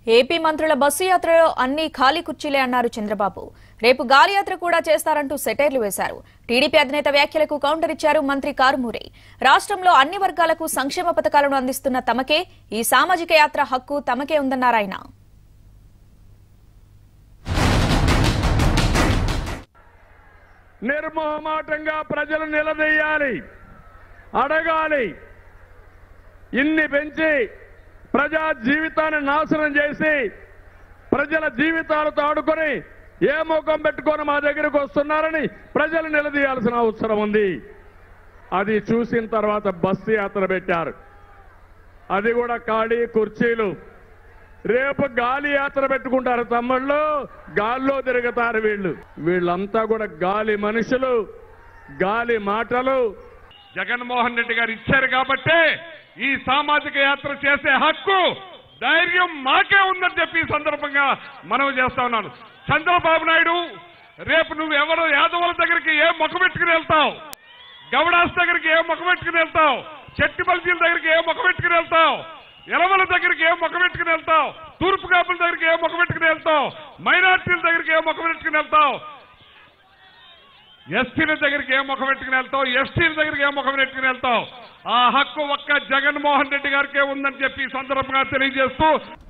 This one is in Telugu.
ఏపీ మంత్రుల బస్సు యాత్రలో అన్ని ఖాళీ కుర్చీలే అన్నారు చంద్రబాబు రేపు గాలి యాత్ర కూడా చేస్తారంటూ సెటైర్లు వేశారు టీడీపీ అధినేత వ్యాఖ్యలకు కౌంటర్ ఇచ్చారు మంత్రి కారుమూరి రాష్ట్రంలో అన్ని వర్గాలకు సంక్షేమ పథకాలను అందిస్తున్న తమకే ఈ సామాజిక యాత్ర హక్కు తమకే ఉందన్నారాయన నిర్మోహమాటంగా ప్రజలు నిలదీయాలి అడగాలి ఇన్ని పెంచి ప్రజా జీవితాన్ని నాశనం చేసి ప్రజల జీవితాలతో ఆడుకొని ఏ ముఖం పెట్టుకొని మా దగ్గరకు వస్తున్నారని ప్రజలు నిలదీయాల్సిన అవసరం ఉంది అది చూసిన తర్వాత బస్సు యాత్ర పెట్టారు అది కూడా ఖాళీ కుర్చీలు రేపు గాలి యాత్ర పెట్టుకుంటారు తమ్ముళ్ళు గాల్లో తిరుగుతారు వీళ్ళు వీళ్ళంతా కూడా గాలి మనుషులు గాలి మాటలు జగన్మోహన్ రెడ్డి గారు ఇచ్చారు కాబట్టే ఈ సామాజిక యాత్ర చేసే హక్కు ధైర్యం మాకే ఉందని చెప్పి ఈ సందర్భంగా మనవి చేస్తా ఉన్నాను చంద్రబాబు నాయుడు రేపు నువ్వు ఎవరు యాదవుల దగ్గరికి ఏ మొక్క పెట్టుకుని వెళ్తావు గౌడాస్ దగ్గరికి ఏ మొక్క పెట్టుకుని వెళ్తావు చెట్టి బల్జీల దగ్గరికి ఏ మొక్క పెట్టుకుని వెళ్తావు ఎలవల దగ్గరికి ఏ మొక్క పెట్టుకుని వెళ్తావు తూర్పు కాపుల దగ్గరికి ఏ మొక్క పెట్టుకుని వెళ్తావు మైనార్టీల దగ్గరికి ఏ మొక్క పెట్టుకుని వెళ్తావు ఎస్టీల దగ్గరికి ఏ ముఖం పెట్టుకుని వెళ్తావు ఎస్టీల దగ్గరికి ఏ ముఖం పెట్టుకుని వెళ్తావు ఆ హక్కు ఒక్క జగన్మోహన్ రెడ్డి గారికే ఉందని చెప్పి ఈ సందర్భంగా తెలియజేస్తూ